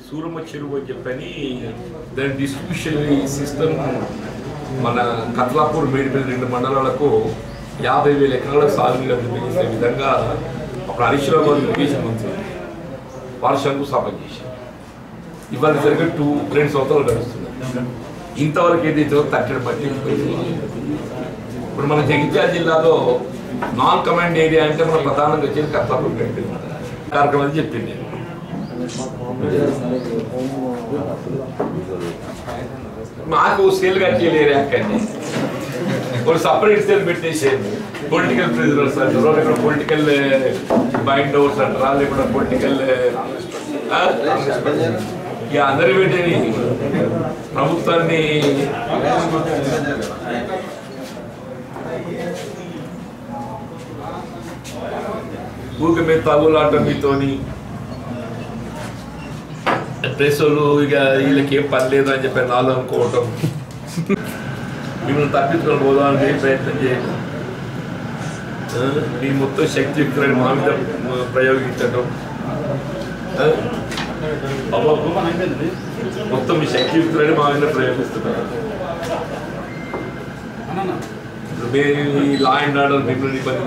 సూరమ్మ చెరువు అని చెప్పని దాని డిస్ట్రిబ్యూషన్ సిస్టమ్ మన కత్లాపూర్ మేడిపల్లి రెండు మండలాలకు యాభై వేల ఎకరాల సాగునీరు అందించే విధంగా అప్పుడు హరీశ్రాబాద్ ఇరిగేషన్ మంత్రి వారు శంకుస్థాపన చేశారు ఇవాళ జరిగే టూ రెండు సంవత్సరాలు గడుస్తున్నాయి ఇంతవరకు ఏదైతే తట్టడి పట్టించుకోలేదు ఇప్పుడు మన జగిత్యాల జిల్లాలో నాన్ కమాండ్ ఏరియా అంటే మన ప్రధానంగా వచ్చేది కత్తాపూర్ మేడిపల్లి మండలం. కార్యక్రమం అని చెప్పింది నేను మాకు సేల్ కట్టేయలేరు అక్కడిని ఒక సపరేట్ సేల్ పెట్టేసేది పొలిటికల్ ప్రిజనర్స్ అంటారు లేకపోతే పొలిటికల్ బైండ్ ఓవర్స్ అంటారా లేకపోతే పొలిటికల్ ఇక అందరి పెట్టేది ప్రభుత్వాన్ని ఊరికి మీద తగులాట మీతోని ప్రెస్ వాళ్ళు ఇక వీళ్ళకి ఏం పని లేదు అని చెప్పి నాలుగు అనుకోవటం మిమ్మల్ని తప్పించుకొని పోదామని ప్రయత్నం చేయటం ఆ, మీ మొత్తం శక్తి యుక్తులని మా మీద ప్రయోగించటం ఆ, అబ్బో, మొత్తం మీ శక్తి యుక్తులని మా మీద ప్రయోగిస్తున్నారు ఇప్పుడు మీరు ఈ లా అండ్ ఆర్డర్ మిమ్మల్ని ఇబ్బంది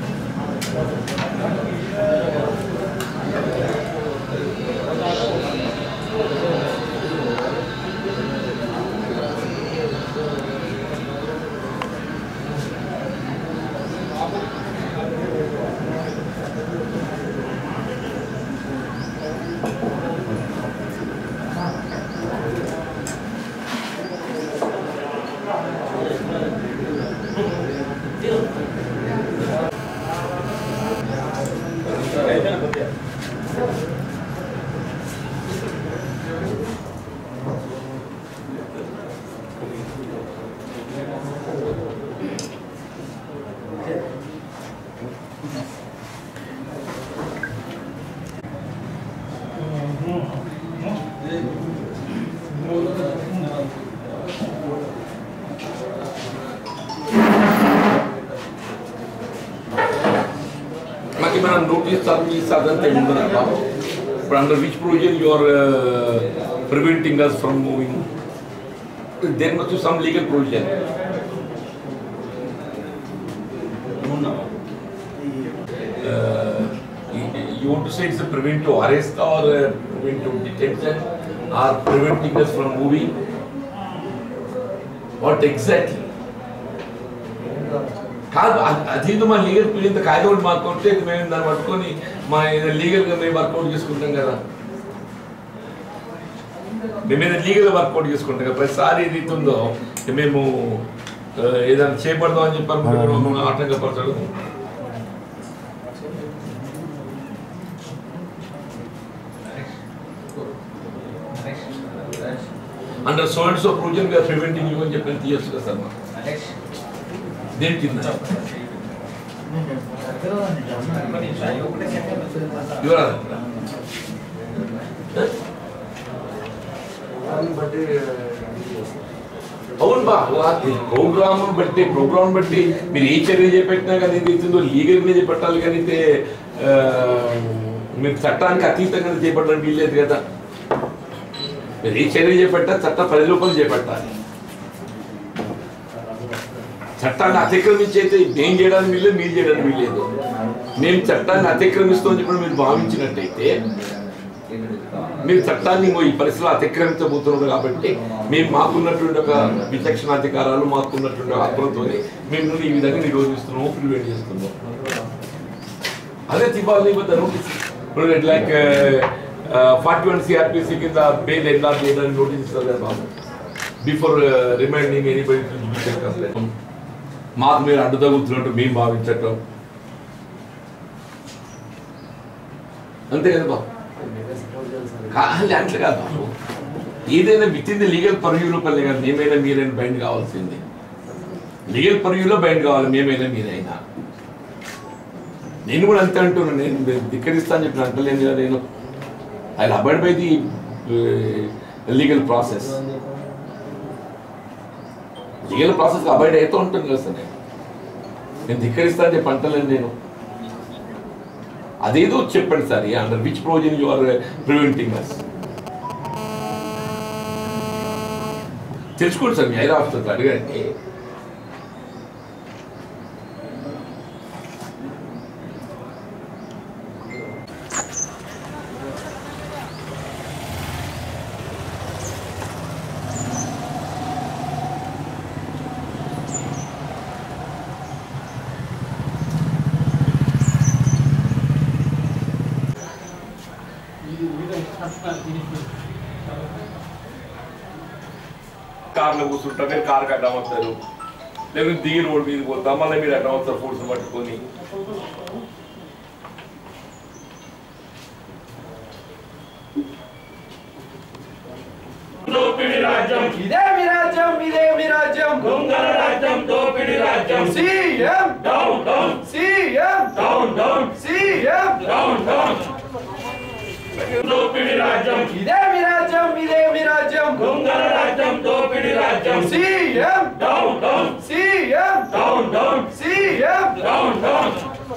మాకు మనం నోటీస్ సర్వీస్ అదంతా ఏముంటుందా ఇప్పుడు under which provision you are preventing us from moving there must some legal provision you want to say it's a preventive arrest or a preventive detention or preventing us from moving? What exactly? కాదు అ- అది ఏదో మా legal ఇంత కాగితం ఒకటి మాకు కొట్టే మేము దాన్ని పట్టుకొని మా లీగల్గా మేము వర్కౌట్ చేసుకుంటాం కదా మేము ఏదైనా లీగల్గా వర్కౌట్ చేసుకుంటాం కదా ప్రతిసారి ఏది ఉందో మేము ఆ, ఏదైనా చేపడదాం అని చెప్పి అనుకుంటున్నాం ఆటంకపరచడం under so and so provision గా ప్రివెంటింగ్ యూ అని చెప్పి తీయచ్చు కదా సార్ మాకు దేని కింద యువరాజ్ అవును బా ప్రోగ్రామ్ బట్టి ప్రోగ్రామ్ బట్టి మీరు ఏ చర్య చేపట్టినా కానీ ఇది ఇస్తుందో లీగల్గా చేపట్టాలి కానీ అయితే ఆ, మీరు చట్టానికి అతీతంగా చేపట్టడానికి వీల్లేదు కదా మీరు ఏ చర్య చేపట్టా చట్ట పది రూపాయలు చేపట్టాలి చట్టాన్ని అతిక్రమించి అయితే ఏం చేయడానికి వీల్లేదు మీరు చేయడానికి వీల్లేదు మేము చట్టాన్ని అతిక్రమిస్తామని చెప్పి మీరు భావించినట్టయితే మీరు చట్టాన్ని ఇంకో ఈ పరిస్థితిలో అతిక్రమించబోతున్నారు కాబట్టి మేము మాకున్నటువంటి ఒక విచక్షణాధికారాలు మాకున్నటువంటి హక్కులతో మేము ఈ విధంగా నిరోధిస్తున్నాము ప్రివెంట్ చేస్తున్నాము అదే తివ్వాలి నోటీస్ ఇప్పుడు లైక్ ఫార్టీ వన్ సిఆర్పిసి కింద బెయిల్ ఎలా చేయడానికి నోటీస్ ఇస్తారు కదా బాబు before reminding anybody judicial complaint మాకు మీరు అడ్డు తగులుతున్నట్టు మేము భావించటం అంతే కదా బాబు కాదు అట్లా కాదు బాబు ఏదైనా విత్ ఇన్ ది లీగల్ పర్వ్యూలో పల్లె కాదు మేమైనా మీరైనా బైండ్ కావాల్సిందే లీగల్ పర్వ్యూలో బైండ్ కావాలి మేమైనా మీరైనా నేను కూడా అంతే అంటున్నాను నేను ధిక్కరిస్తా అని చెప్పిన అంటలేను కదా నేను I avoid by the legal process legal process avoid అవుతూ ఉంటుంది కదా సార్ నేను నేను ధిక్కరిస్తా అని చెప్పి అంటలేను నేను అదేదో చెప్పండి sir under which provision you are preventing us తెలుసుకోండి సార్ మీ ఐదు ఆఫీసర్లు అడగండి కార్లో కూర్చుంటారు నేను కార్ అడ్డం వస్తారు లేకపోతే దిగి రోడ్ మీద పోతాం మళ్ళీ మీరు అడ్డం వస్తారు ఫోర్స్ పట్టుకొని దోపిడి రాజ్యం ఇదే మీ రాజ్యం ఇదే మీ రాజ్యం దొంగల రాజ్యం దోపిడి రాజ్యం CM down down CM down down CM down down దోపిడి రాజ్యం ఇదే మీ రాజ్యం ఇదే మీ రాజ్యం దొంగల రాజ్యం దోపిడి రాజ్యం CM down down CM down down CM down down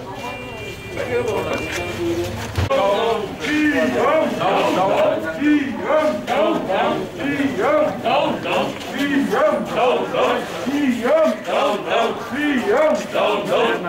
down down down down down down down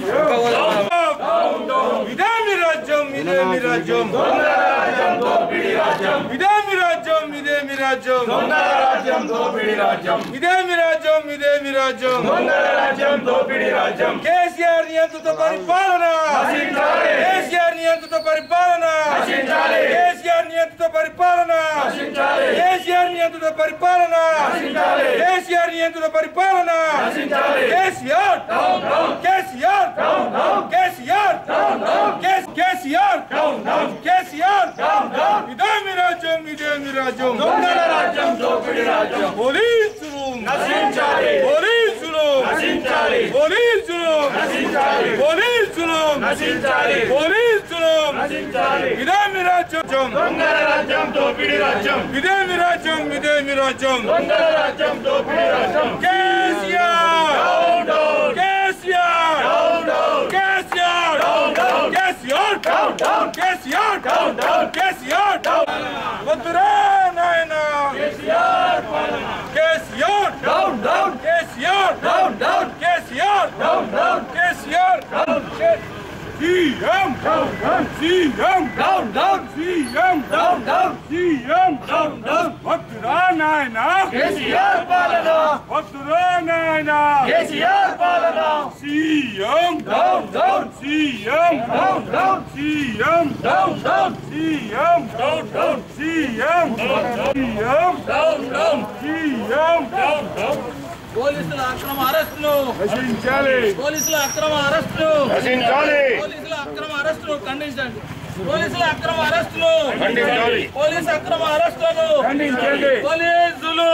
down ఇదే మీ రాజ్యం ఇదే మీ రాజ్యం దోపిడి రాజ్యం ఇదే మీ రాజ్యం ఇదే మీ రాజ్యం దొంగల రాజ్యం దోపిడి రాజ్యం ఇదే మీ రాజ్యం ఇదే మీ రాజ్యం దొంగల రాజ్యం దోపిడి రాజ్యం కేసీఆర్ నియంత్రిత పరిపాలన నశించాలి. కేసీఆర్ నియంత్రిత పరిపాలన నశించాలి. కేసీఆర్ నియంత్రిత పరిపాలన నశించాలి. కేసీఆర్ నియంత్రిత పరిపాలన నశించాలి. కేసీఆర్ నియంత్రిత పరిపాలన నశించాలి. KCR down down KCR down down KCR down down కేస్- KCR down down KCR down down ఇదే మీ రాజ్యం ఇదే మీ రాజ్యం దొంగల రాజ్యం దోపిడి రాజ్యం పోలీసులు నశించాలి. పోలీసులు నశించాలి. పోలీసులు నశించాలి. పోలీసులు నశించాలి. పోలీసులు నశించాలి. ఇదే మీ రాజ్యం దొంగల రాజ్యం దోపిడి రాజ్యం ఇదే మీ రాజ్యం ఇదే మీ రాజ్యం దొంగల రాజ్యం దోపిడి రాజ్యం KCR down down KCR down down KCR down down KCR down down KCR down down KCR down వద్దురా నాయనా కేసీఆర్ పాలన KCR down down KCR down down KCR down down KCR down CM down down CM down down CM down down CM down down వద్దురా నాయనా కేసీఆర్ పాలన వద్దురా నాయనా కేసీఆర్ పాలన CM down down CM down down CM down down CM down down CM CM down down CM down down పోలీసుల అక్రమ అరెస్టులు నశించాలి పోలీసుల అక్రమ అరెస్టులు నశించాలి పోలీసుల అక్రమ అరెస్టులు ఖండించండి పోలీసుల అక్రమ అరెస్టులు ఖండించాలి. పోలీసు అక్రమ అరెస్టులను ఖండించండి. పోలీసులు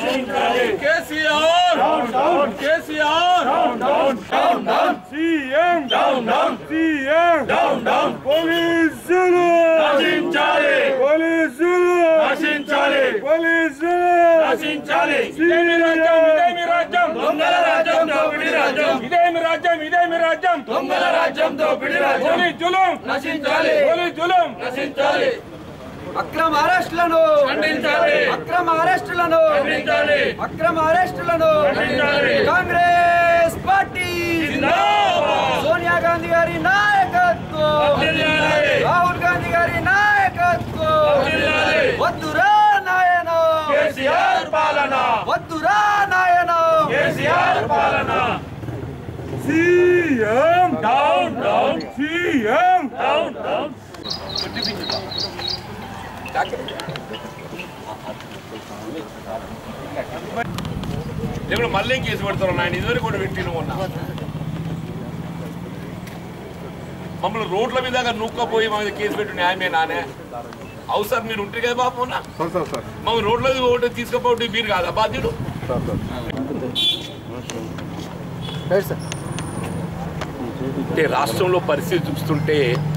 KCR KCR down down down CM down down CM down down పోలీసులు నశించాలి పోలీసులు నశించాలి పోలీసులు నశించాలి ఇదేమి రాజ్యం ఇదేమి రాజ్యం దొంగల రాజ్యం దోపిడి రాజ్యం ఇదేమి రాజ్యం ఇదేమి రాజ్యం దొంగల రాజ్యం దోపిడి రాజ్యం పోలీస్ జులుం నశించాలి పోలీస్ జులుం నశించాలి అక్రమ అరెస్టులను ఖండించాలి అక్రమ అరెస్టులను ఖండించాలి అక్రమ అరెస్టులను ఖండించాలి. కాంగ్రెస్ పార్టీ జిందాబాద్. సోనియా గాంధీ గారి నాయకత్వం వర్ధిల్లాలి. రాహుల్ గాంధీ గారి నాయకత్వం వర్ధిల్లాలి. వద్దురా నాయన కేసీఆర్ పాలన వద్దురా నాయన కేసీఆర్ పాలన CM down down CM down down లేకుంటే మళ్ళీ కేసు పెడతారు నాయన ఇదివరకు కూడా పెట్టిన మొన్న మమ్మల్ని రోడ్ల మీద నూక్కపోయి మా మీద కేసు పెట్టి న్యాయమే నానే అవసరం మీరు ఉంటే కదా బాబు మొన్న మమ్మల్ని రోడ్ల మీద ఒకటి తీసుకుపోతే మీరు కాదా బాధ్యుడు అంటే రాష్ట్రంలో పరిస్థితి చూస్తుంటే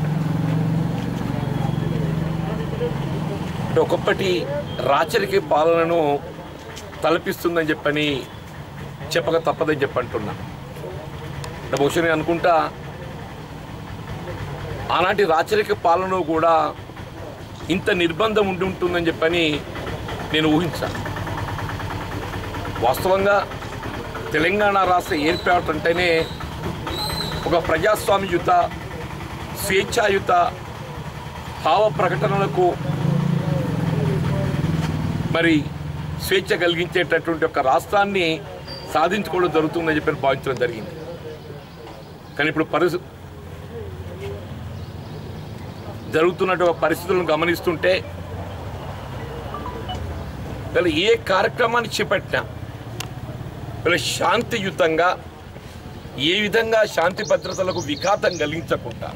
అంటే ఒక్కొక్కటి రాచరిక పాలనను తలపిస్తుందని చెప్పని చెప్పక తప్పదని చెప్పి అంటున్నా అంటే బహుశా నేను అనుకుంటా ఆనాటి రాచరిక పాలన కూడా ఇంత నిర్బంధం ఉండి ఉంటుందని చెప్పని నేను ఊహించాను వాస్తవంగా తెలంగాణ రాష్ట్ర ఏర్పాటు అంటేనే ఒక ప్రజాస్వామ్యయుత స్వేచ్ఛాయుత భావ ప్రకటనలకు మరి స్వేచ్ఛ కలిగించేటటువంటి ఒక రాష్ట్రాన్ని సాధించుకోవడం జరుగుతుందని చెప్పి భావించడం జరిగింది కానీ ఇప్పుడు పరిస్థితి జరుగుతున్నటువంటి పరిస్థితులను గమనిస్తుంటే వీళ్ళు ఏ కార్యక్రమాన్ని చేపట్టినా వీళ్ళు శాంతియుతంగా ఏ విధంగా శాంతి భద్రతలకు విఘాతం కలిగించకుండా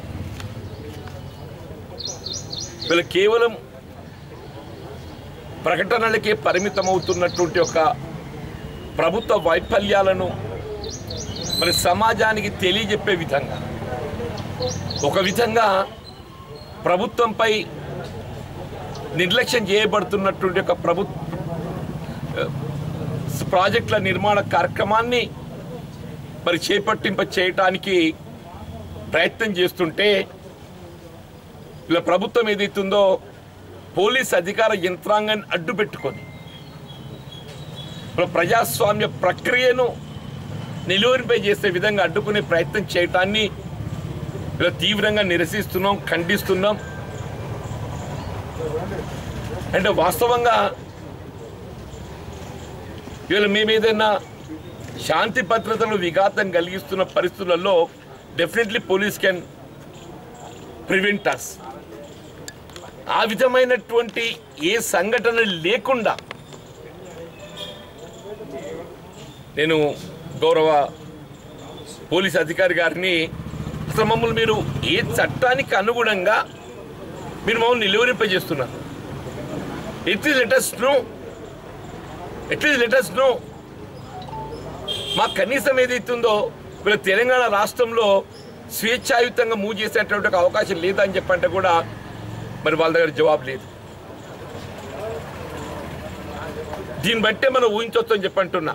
వీళ్ళు కేవలం ప్రకటనలకే పరిమితమవుతున్నటువంటి ఒక ప్రభుత్వ వైఫల్యాలను మరి సమాజానికి తెలియజెప్పే విధంగా ఒక విధంగా ప్రభుత్వంపై నిర్లక్ష్యం చేయబడుతున్నటువంటి ఒక ప్రభు ప్రాజెక్టుల నిర్మాణ కార్యక్రమాన్ని మరి చేపట్టింప చేయటానికి ప్రయత్నం చేస్తుంటే ఇలా ప్రభుత్వం ఏదైతుందో పోలీస్ అధికార యంత్రాంగాన్ని అడ్డు పెట్టుకొని ఇప్పుడు ప్రజాస్వామ్య ప్రక్రియను నిలువరిపై చేసే విధంగా అడ్డుకునే ప్రయత్నం చేయటాన్ని ఇలా తీవ్రంగా నిరసిస్తున్నాం ఖండిస్తున్నాం అంటే వాస్తవంగా వీళ్ళు మేము ఏదైనా శాంతి భద్రతలు విఘాతం కలిగిస్తున్న పరిస్థితులలో definitely police can prevent us ఆ విధమైనటువంటి ఏ సంఘటన లేకుండా నేను గౌరవ పోలీస్ అధికారి గారిని అసలు మమ్మల్ని మీరు ఏ చట్టానికి అనుగుణంగా మీరు మమ్మల్ని నిలువరింపజేస్తున్నారు it is latest no it is latest no మాకు కనీసం ఏదైతుందో వీళ్ళ తెలంగాణ రాష్ట్రంలో స్వేచ్ఛాయుతంగా మూవ్ చేసేటువంటి ఒక అవకాశం లేదని చెప్పంటే కూడా మరి వాళ్ళ దగ్గర జవాబు లేదు దీన్ని బట్టే మనం ఊహించవచ్చు అని చెప్పంటున్నా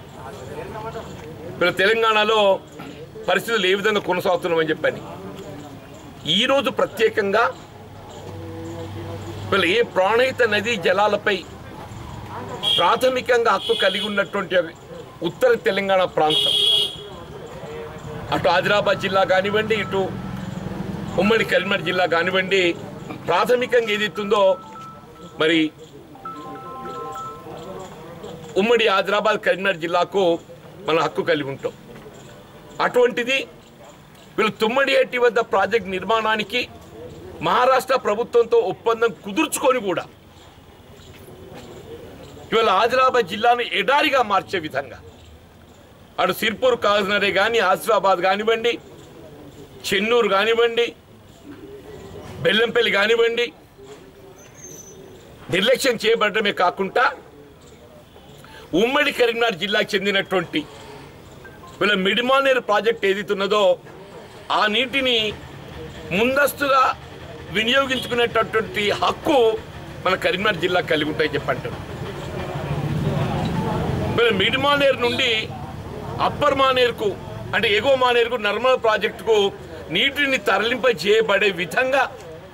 వీళ్ళ తెలంగాణలో పరిస్థితులు ఏ విధంగా కొనసాగుతున్నామని చెప్పని ఈరోజు ప్రత్యేకంగా వీళ్ళు ఏ ప్రాణహిత నదీ జలాలపై ప్రాథమికంగా హక్కు కలిగి ఉన్నటువంటి ఉత్తర తెలంగాణ ప్రాంతం అటు ఆదిలాబాద్ జిల్లా కానివ్వండి ఇటు ఉమ్మడి కరీంనగర్ జిల్లా కానివ్వండి ప్రాథమికంగా ఏదైతుందో మరి ఉమ్మడి ఆదిలాబాద్ కరీంనగర్ జిల్లాకు మన హక్కు కలిగి ఉంటాం అటువంటిది వీళ్ళు తుమ్మడి ఏటి వద్ద ప్రాజెక్ట్ నిర్మాణానికి మహారాష్ట్ర ప్రభుత్వంతో ఒప్పందం కుదుర్చుకొని కూడా ఇవాళ ఆదిలాబాద్ జిల్లాను ఎడారిగా మార్చే విధంగా అటు సిర్పూర్ కాజ్నరే కానీ ఆసిఫాబాద్ కానివ్వండి చెన్నూరు కానివ్వండి బెల్లంపల్లి కానివ్వండి నిర్లక్ష్యం చేయబడటమే కాకుండా ఉమ్మడి కరీంనగర్ జిల్లాకు చెందినటువంటి వీళ్ళ మిడిమానేరు ప్రాజెక్ట్ ఏదైతున్నదో ఆ నీటిని ముందస్తుగా వినియోగించుకునేటటువంటి హక్కు మన కరీంనగర్ జిల్లా కలిగి ఉంటాయి చెప్పంటారు వీళ్ళ మిడిమానేరు నుండి అప్పర్ మానేరుకు అంటే ఎగువ మానేరుకు నర్మల్ ప్రాజెక్టుకు నీటిని తరలింప చేయబడే విధంగా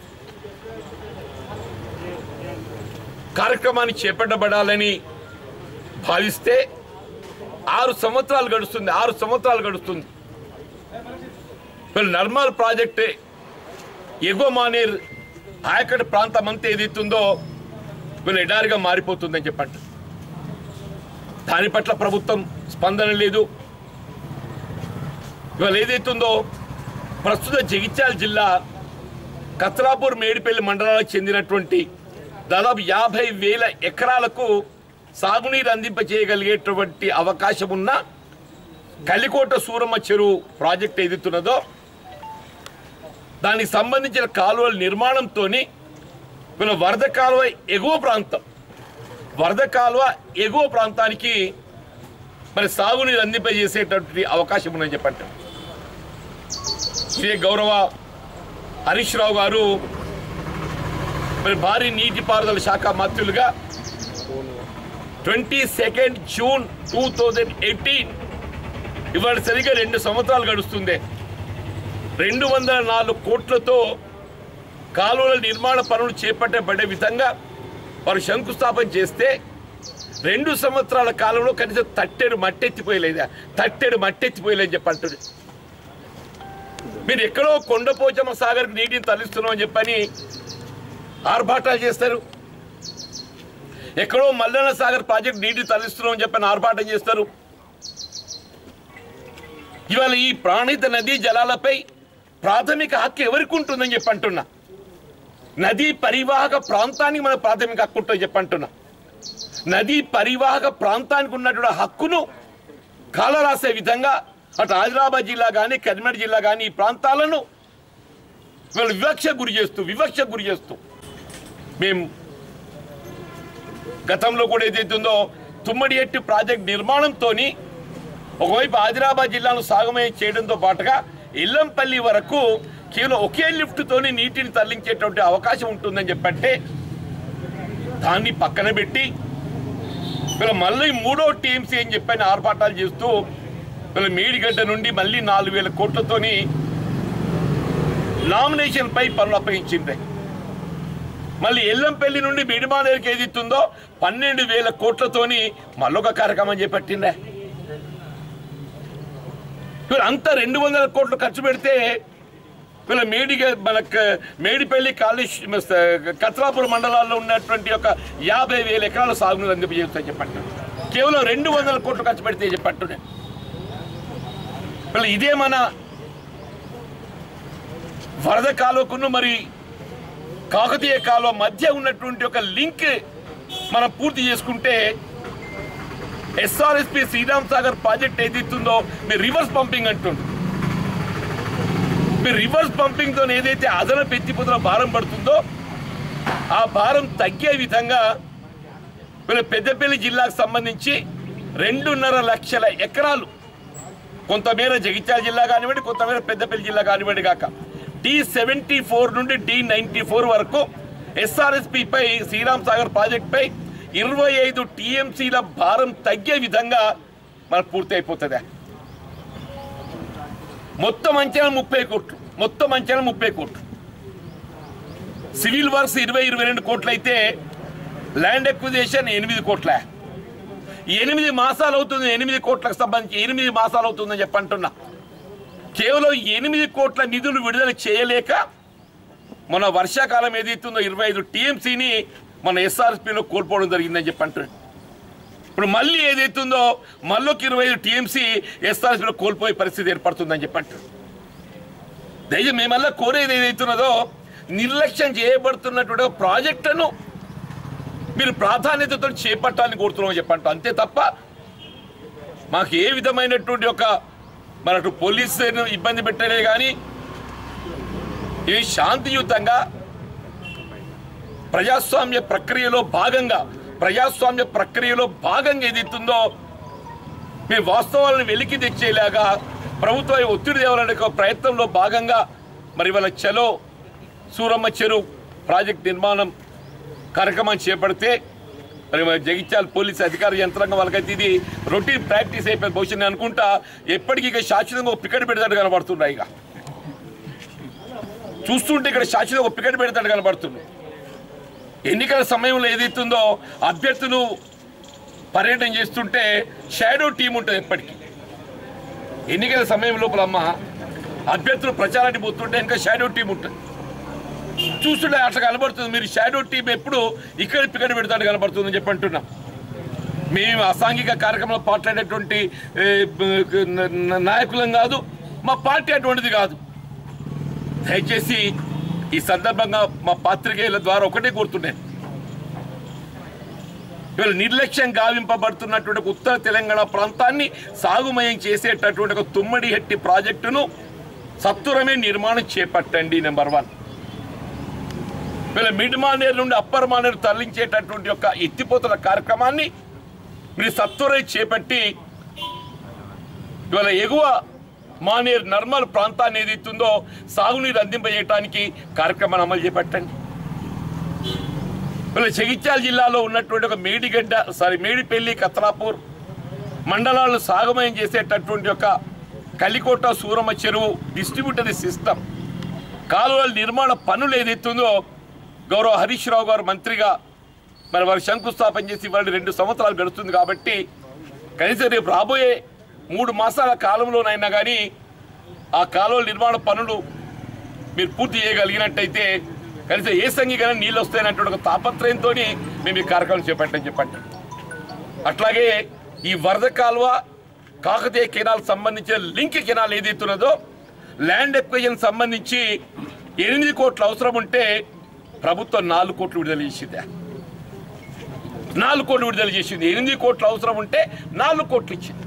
కార్యక్రమాన్ని చేపట్టబడాలని భావిస్తే ఆరు సంవత్సరాలు గడుస్తుంది ఆరు సంవత్సరాలు గడుస్తుంది వీళ్ళు నర్మల్ ప్రాజెక్టే ఎగువ మానేర్ ఆయకట్ ప్రాంతం అంతా ఏదైతుందో వీళ్ళు ఎడారిగా మారిపోతుందని చెప్పండి దాని పట్ల ప్రభుత్వం స్పందన లేదు ఇవాళ ఏదైతుందో ప్రస్తుత జగిత్యాల జిల్లా కత్రాపూర్ మేడిపల్లి మండలాలకు చెందినటువంటి దాదాపు యాభై వేల ఎకరాలకు సాగునీరు అందింప చేయగలిగేటువంటి అవకాశం ఉన్న కలికోట సూరమ్మ చెరువు ప్రాజెక్ట్ ఏదైతున్నదో దానికి సంబంధించిన కాలువల నిర్మాణంతో వీళ్ళ వరద కాలువ ఎగువ ప్రాంతం వరద కాలువ ఎగువ ప్రాంతానికి మరి సాగునీరు అందింపజేసేటటువంటి అవకాశం ఉందని చెప్పండి శ్రీ గౌరవ హరీష్ రావు గారు మరి భారీ నీటిపారుదల శాఖ మంత్రులుగా twenty second June two thousand eighteen ఇవాళ సరిగ్గా రెండు సంవత్సరాలు గడుస్తుంది రెండు వందల నాలుగు కోట్లతో కాలువల నిర్మాణ పనులు చేపట్టబడే విధంగా వారు శంకుస్థాపన చేస్తే రెండు సంవత్సరాల కాలంలో కనీసం తట్టెడు మట్టెత్తిపోయలేదా తట్టెడు మట్టెత్తిపోయలేదని చెప్పి అంటుంది మీరు ఎక్కడో కొండపోచమ్మ సాగర్కి నీటిని తరలిస్తున్నాం అని చెప్పని ఆర్భాటాలు చేస్తారు ఎక్కడో మల్లన్న సాగర్ ప్రాజెక్ట్ నీటిని తరలిస్తున్నాం అని చెప్పని ఆర్భాటం చేస్తారు ఇవాళ ఈ ప్రాణిత నదీ జలాలపై ప్రాథమిక హక్కు ఎవరికి ఉంటుందని చెప్పి అంటున్నా నదీ పరివాహక ప్రాంతానికి మన ప్రాథమిక హక్కు ఉంటుందని చెప్పి అంటున్నా నదీ పరివాహక ప్రాంతానికి ఉన్నటువంటి హక్కును కాలరాసే విధంగా అటు ఆదిలాబాద్ జిల్లా కానీ కరీంనగర్ జిల్లా కానీ ఈ ప్రాంతాలను వీళ్ళు వివక్ష గురి చేస్తూ వివక్ష గురి చేస్తూ మేము గతంలో కూడా ఏదైతుందో తుమ్మడి ఎట్టి ప్రాజెక్ట్ నిర్మాణంతో ఒకవైపు ఆదిలాబాద్ జిల్లాను సాగుమయం చేయడంతో పాటుగా ఇల్లంపల్లి వరకు కేవలం ఒకే లిఫ్ట్తోని నీటిని తరలించేటువంటి అవకాశం ఉంటుందని చెప్పంటే దాన్ని పక్కన పెట్టి వీళ్ళ మళ్ళీ మూడో టీఎంసీ అని చెప్పని ఆర్భాటాలు చేస్తూ వీళ్ళ మేడిగడ్డ నుండి మళ్ళీ నాలుగు వేల కోట్లతోని నామినేషన్ పై పనులు అప్పగించింది మళ్ళీ ఎల్లంపల్లి నుండి మిడిమానేరుకి ఏది ఇస్తుందో పన్నెండు వేల కోట్లతోని మళ్ళొక కార్యక్రమం చేపట్టిందే వీళ్ళు అంతా రెండు వందల కోట్లు ఖర్చు పెడితే వీళ్ళ మేడిగ మనకు మేడిపల్లి కాళేశ్వ కత్రాపురం మండలాల్లో ఉన్నటువంటి ఒక యాభై వేల ఎకరాల సాగునీరు అందింపజేస్తాయి చెప్పండి కేవలం రెండు వందల కోట్లు ఖర్చు పెడితే చెప్పట్టునే వీళ్ళు ఇదే మన వరద కాలువకును మరి కాకతీయ కాలువ మధ్య ఉన్నటువంటి ఒక లింక్ మనం పూర్తి చేసుకుంటే ఎస్ఆర్ఎస్పి శ్రీరామ్ సాగర్ ప్రాజెక్ట్ ఏదైతుందో మీరు రివర్స్ పంపింగ్ అంటుంది మీరు రివర్స్ పంపింగ్ తో ఏదైతే అదనపు ఎత్తిపోతున్న భారం పడుతుందో ఆ భారం తగ్గే విధంగా వీళ్ళ పెద్దపల్లి జిల్లాకు సంబంధించి రెండున్నర లక్షల ఎకరాలు కొంతమేర జగిత్యాల జిల్లా కానివ్వండి కొంతమేర పెద్దపల్లి జిల్లా కానివ్వండి కాక డి సెవెంటీ ఫోర్ నుండి డి నైంటీ ఫోర్ వరకు ఎస్ఆర్ఎస్పి పై శ్రీరామ్ సాగర్ ప్రాజెక్ట్ పై ఇరవై ఐదు టీఎంసీల భారం తగ్గే విధంగా మనకు పూర్తి అయిపోతుందా మొత్తం అంచనా ముప్పై కోట్లు మొత్తం అంచనా ముప్పై కోట్లు సివిల్ వర్క్స్ ఇరవై ఇరవై రెండు కోట్లు అయితే ల్యాండ్ ఎక్విజేషన్ ఎనిమిది కోట్ల ఎనిమిది మాసాలు అవుతుంది ఎనిమిది కోట్లకు సంబంధించి ఎనిమిది మాసాలు అవుతుందని చెప్పంటున్నా కేవలం ఎనిమిది కోట్ల నిధులు విడుదల చేయలేక మన వర్షాకాలం ఏదైతుందో ఇరవై ఐదు టీఎంసీని మన ఎస్ఆర్ఎస్పీలో కోల్పోవడం జరిగిందని చెప్పి అంటున్నాడు ఇప్పుడు మళ్ళీ ఏదైతుందో మళ్ళొక ఇరవై ఐదు టీఎంసీ ఎస్ఆర్ఎస్పీలో కోల్పోయే పరిస్థితి ఏర్పడుతుందని చెప్పి అంటున్నాడు దయచేసి మేమల్లా కోరేది ఏదైతున్నదో నిర్లక్ష్యం చేయబడుతున్నటువంటి ఒక ప్రాజెక్టును మీరు ప్రాధాన్యతతో చేపట్టాలని కోరుతున్నామని చెప్పంటాం అంతే తప్ప మాకు ఏ విధమైనటువంటి ఒక మనకు పోలీసులను ఇబ్బంది పెట్టలే కానీ ఇది శాంతియుతంగా ప్రజాస్వామ్య ప్రక్రియలో భాగంగా ప్రజాస్వామ్య ప్రక్రియలో భాగంగా ఏదైతుందో మీ వాస్తవాలను వెలికి తెచ్చేలాగా ప్రభుత్వం ఒత్తిడి తేవాలనే ఒక ప్రయత్నంలో భాగంగా మరి వాళ్ళ చలో సూరమ్మ చెరువు ప్రాజెక్ట్ నిర్మాణం కార్యక్రమం చేపడితే మరి మన జగిత్యాల పోలీస్ అధికార యంత్రాంగం వాళ్ళకైతే ఇది రొటీన్ ప్రాక్టీస్ అయిపోయింది బహుశా నేను అనుకుంటా ఎప్పటికీ ఇక శాశ్వతంగా ఒక పికెట్ పెడతాడు కనబడుతున్నాయి ఇక చూస్తుంటే ఇక్కడ శాశ్వతంగా ఒక పికెట్ పెడతాడు కనబడుతుంది ఎన్నికల సమయంలో ఏదైతుందో అభ్యర్థులు పర్యటన చేస్తుంటే షాడో టీం ఉంటుంది ఎప్పటికీ ఎన్నికల సమయం లోపల అమ్మ అభ్యర్థులు ప్రచారానికి పోతుంటే ఇంకా షాడో టీం ఉంటుంది చూస్తుంటే అట్లా కనబడుతుంది మీరు షాడో టీం ఎప్పుడు ఇక్కడ పిక్కడ పెడతాడు కనబడుతుందని చెప్పి అంటున్నాం మేము అసాంఘిక కార్యక్రమంలో పాల్గొనేటువంటి ఏ, బ- న- న- నాయకులం కాదు మా పార్టీ అటువంటిది కాదు దయచేసి ఈ సందర్భంగా మా పాత్రికేయుల ద్వారా ఒకటే కోరుతున్నాను ఇవాళ నిర్లక్ష్యం గావింపబడుతున్నటువంటి ఒక ఉత్తర తెలంగాణ ప్రాంతాన్ని సాగుమయం చేసేటటువంటి ఒక తుమ్మడి హెట్టి ప్రాజెక్టును సత్వరమే నిర్మాణం చేపట్టండి నెంబర్ వన్ వీళ్ళ మిడ్ మానేరు నుండి అప్పర్ మానేరు తరలించేటటువంటి యొక్క ఎత్తిపోతల కార్యక్రమాన్ని మీరు సత్వరం చేపట్టి ఇవాళ ఎగువ మానేరు నర్మల్ ప్రాంతాన్ని ఏదైతుందో సాగునీరు అందింపజేయడానికి కార్యక్రమాన్ని అమలు చేపట్టండి వీళ్ళ జగిత్యాల జిల్లాలో ఉన్నటువంటి ఒక మేడిగడ్డ సారీ మేడిపల్లి కత్రాపూర్ మండలాలను సాగుమయం చేసేటటువంటి ఒక కలికోట సూరమ్మ చెరువు డిస్ట్రిబ్యూటరీ సిస్టమ్ కాలువల నిర్మాణ పనులు ఏదైతుందో గౌరవ హరీష్ రావు గారు మంత్రిగా మరి వారు శంకుస్థాపన చేసి వాళ్ళు రెండు సంవత్సరాలు గడుస్తుంది కాబట్టి కనీసం రేపు రాబోయే మూడు మాసాల కాలంలోనైనా కానీ ఆ కాలువ నిర్మాణ పనులు మీరు పూర్తి చేయగలిగినట్టయితే కనీసం ఏ సంఘీకరణ నీళ్ళు వస్తాయన్నటువంటి ఒక తాపత్రయంతో మేము ఈ కార్యక్రమం చేపట్టని చెప్పండి అట్లాగే ఈ వరద కాలువ కాకతీయ కెనాల్ సంబంధించిన లింక్ కెనాల్ ఏదైతే ఉన్నదో ల్యాండ్ ఎక్వేషన్ సంబంధించి ఎనిమిది కోట్ల అవసరం ఉంటే ప్రభుత్వం నాలుగు కోట్లు విడుదల చేసింది నాలుగు కోట్లు విడుదల చేసింది ఎనిమిది కోట్ల అవసరం ఉంటే నాలుగు కోట్లు ఇచ్చింది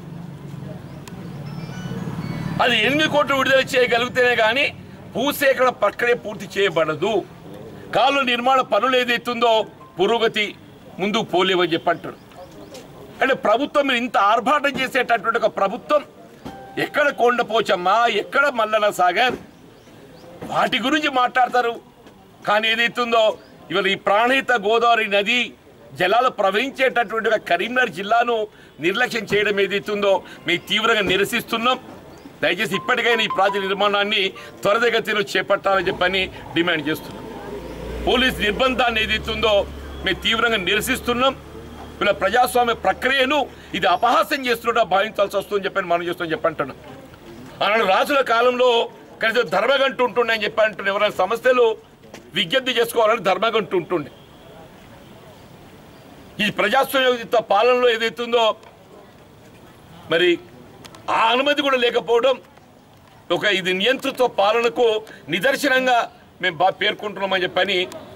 అది ఎనిమిది కోట్లు విడుదల చేయగలిగితేనే కానీ భూసేకరణ ప్రక్రియ పూర్తి చేయబడదు కాలువ నిర్మాణ పనులు ఏదైతుందో పురోగతి ముందుకు పోలేవని చెప్పి అంటాడు అంటే ప్రభుత్వం మీద ఇంత ఆర్భాటం చేసేటటువంటి ఒక ప్రభుత్వం ఎక్కడ కొండపోచమ్మ ఎక్కడ మల్లన సాగర్ వాటి గురించి మాట్లాడతారు కానీ ఏదైతుందో ఇవాళ ఈ ప్రాణహిత గోదావరి నది జలాలు ప్రవహించేటటువంటి ఒక కరీంనగర్ జిల్లాను నిర్లక్ష్యం చేయడం ఏదైతుందో మేము తీవ్రంగా నిరసిస్తున్నాం దయచేసి ఇప్పటికైనా ఈ ప్రాజెక్టు నిర్మాణాన్ని త్వరితగతిలో చేపట్టాలని చెప్పని డిమాండ్ చేస్తున్నాం పోలీస్ నిర్బంధాన్ని ఏదైతుందో మేము తీవ్రంగా నిరసిస్తున్నాం వీళ్ళ ప్రజాస్వామ్య ప్రక్రియను ఇది అపహాస్యం చేస్తున్నట్టు భావించాల్సి వస్తుందని చెప్పని మనం చేస్తామని చెప్పంటున్నాం ఆనాడు రాజుల కాలంలో కనీసం ధర్మగంటు ఉంటుండే అని చెప్పి అంటుండే ఎవరైనా సమస్యలు విజ్ఞప్తి చేసుకోవాలని ధర్మగంటు ఉంటుండే ఈ ప్రజాస్వామ్యయుత పాలనలో ఏదైతుందో మరి ఆ అనుమతి కూడా లేకపోవడం ఒక ఇది నియంతృత్వ పాలనకు నిదర్శనంగా మేము బాగా పేర్కొంటున్నామని చెప్పని